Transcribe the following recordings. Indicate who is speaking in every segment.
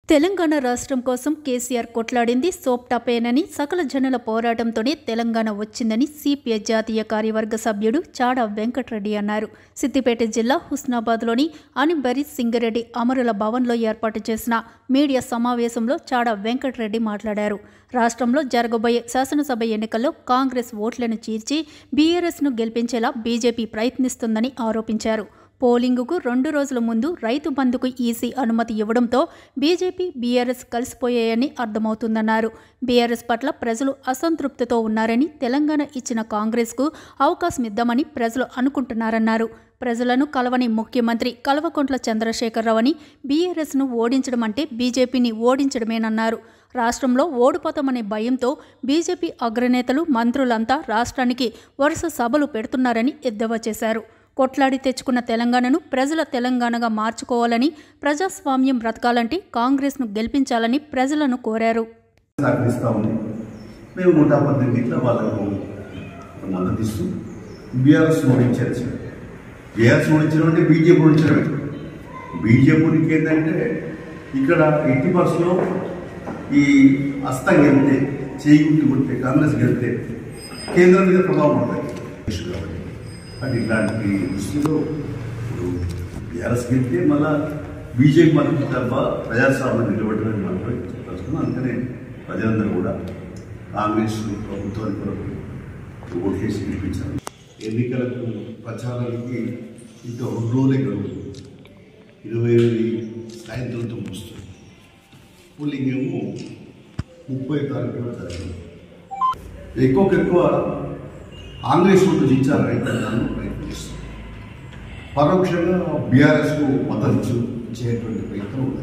Speaker 1: తెలంగాణ రాష్ట్రం కోసం కేసీఆర్ కొట్లాడింది సోప్టాపేనని సకల జనుల పోరాటంతోనే తెలంగాణ వచ్చిందని సిపిఐ జాతీయ కార్యవర్గ సభ్యుడు చాడ వెంకటరెడ్డి అన్నారు సిద్దిపేట జిల్లా హుస్నాబాద్లోని అనిబరి సింగరెడ్డి అమరుల భవన్లో ఏర్పాటు చేసిన మీడియా సమావేశంలో చాడ వెంకటరెడ్డి మాట్లాడారు రాష్ట్రంలో జరగబోయే శాసనసభ ఎన్నికల్లో కాంగ్రెస్ ఓట్లను చీల్చి బీఆర్ఎస్ను గెలిపించేలా బీజేపీ ప్రయత్నిస్తుందని ఆరోపించారు పోలింగుకు రెండు రోజుల ముందు రైతు బంధుకు ఈసీ అనుమతి ఇవ్వడంతో బీజేపీ బీఆర్ఎస్ కలిసిపోయాయని అర్థమవుతుందన్నారు బీఆర్ఎస్ పట్ల ప్రజలు అసంతృప్తితో ఉన్నారని తెలంగాణ ఇచ్చిన కాంగ్రెస్కు అవకాశం ఇద్దామని ప్రజలు అనుకుంటున్నారన్నారు ప్రజలను కలవని ముఖ్యమంత్రి కల్వకుంట్ల చంద్రశేఖరరావు అని బీఆర్ఎస్ను ఓడించడం అంటే బీజేపీని ఓడించడమేనన్నారు రాష్ట్రంలో ఓడిపోతామనే భయంతో బీజేపీ అగ్రనేతలు మంత్రులంతా రాష్ట్రానికి వరుస సభలు పెడుతున్నారని ఎద్దేవా చేశారు కొట్లాడి తెచ్చుకున్న తెలంగాణను ప్రజల తెలంగాణగా మార్చుకోవాలని ప్రజాస్వామ్యం బ్రతకాలంటే కాంగ్రెస్ను గెలిపించాలని ప్రజలను కోరారు
Speaker 2: సహకరిస్తూ ఉంది మేము నూట పద్దెనిమిదిలో వాళ్ళకు మద్దతు ఇస్తూ బీఆర్ఎస్ ఓడించారు సార్ బీఆర్ఎస్ ఓడించడం అంటే బీజేపీ ఓడించడమే బీజేపీకి ఏంటంటే ఇక్కడ ఎట్టి బస్సులో ఈ అస్తం గెలితే చేయి గుర్తు కొడితే కాంగ్రెస్ గెలితే కేంద్రం మీద ప్రభావం పడుతుంది కాబట్టి అది ఇలాంటి దృష్టిలో ఇప్పుడు బీఆర్ఎస్ గెలితే మళ్ళా బీజేపీ మద్దతు తప్ప ప్రజాస్వామ్యం నిలబడడానికి మాత్రం చెప్పాల్సిన అందుకనే ప్రజలందరూ కూడా కాంగ్రెస్ ప్రభుత్వానికి కొరకు ఓటు చేసి గెలిపించారు ఎన్నికలకు ప్రచారానికి ఇంకా రెండు రోజులే గడువు ఇరవై ఎనిమిది సాయంత్రంతో ముస్తుంది పోలింగ్ ఏమో ముప్పై తారీఖులో జరిగింది ఎక్కువకి ఎక్కువ కాంగ్రెస్ ఓటు దించాలని నన్ను ప్రయత్నిస్తుంది పరోక్షంగా బీఆర్ఎస్కు మద్దతు ఇచ్చేటువంటి ప్రయత్నం ఉంది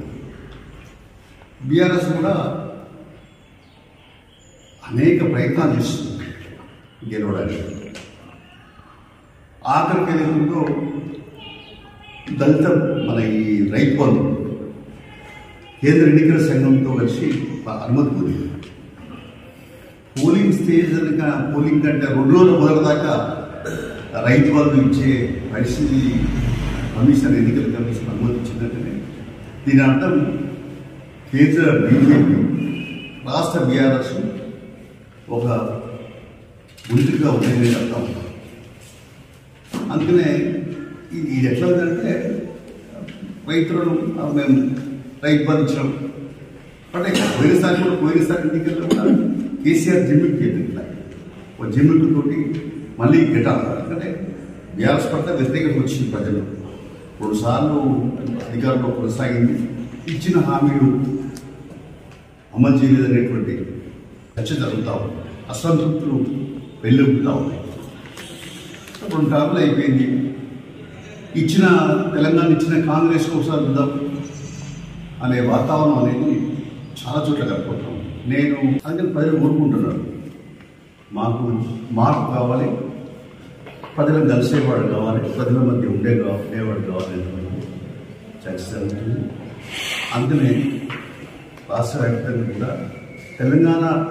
Speaker 2: బీఆర్ఎస్ కూడా అనేక ప్రయత్నాలు చేస్తుంది గెలవడానికి ఆఖరికి ఏదైతుందో దళిత మన ఈ రైతు బంధు కేంద్ర ఎన్నికల సంఘంతో కలిసి అనుమతి పొందింది పోలింగ్ స్టేజ్ కనుక పోలింగ్ కంటే రెండు రోజుల మొదటి దాకా రైతు బంధు ఇచ్చే పరిస్థితి కమిషన్ ఎన్నికల కమిషన్ అనుమతి ఇచ్చిందంటేనే దీని అర్థం కేంద్ర బీజేపీ రాష్ట్ర బీఆర్ఎస్ ఒక ముందుగా ఉందని అర్థం అందుకనే ఇది ఇది ఎట్లా ఉందంటే రైతులను ఆ, మేము రైతు బంధు ఇచ్చినాం అంటే పోయినసారి కూడా పోయినసారి ఎన్నికల్లో కూడా కేసీఆర్ జిమ్మిక్ ఇట్లా ఒక జిమ్మిక్ తోటి మళ్ళీ గెటాలి ఎందుకంటే బీఆర్ఎస్ పట్ల వ్యతిరేకత వచ్చింది ప్రజలు రెండు సార్లు అధికారంలో కొనసాగింది ఇచ్చిన హామీలు అమలు చేయలేదనేటువంటి చర్చ జరుగుతూ ఉంది అసంతృప్తులు వెల్లుపుతూ ఉన్నాయి రెండు టర్మ్లు అయిపోయింది ఇచ్చిన తెలంగాణ ఇచ్చిన కాంగ్రెస్ ఒకసారి చూద్దాం అనే వాతావరణం అనేది చాలా చోట్ల కనుక్కుంటాం నేను అందుకని ప్రజలు కోరుకుంటున్నారు మాకు మార్పు కావాలి ప్రజలను కలిసేవాడు కావాలి ప్రజల మధ్య ఉండే కా- ఉండేవాడు కావాలి అనేటువంటి చర్చ జరుగుతుంది అందుకనే రాష్ట్ర వ్యాప్తంగా కూడా తెలంగాణ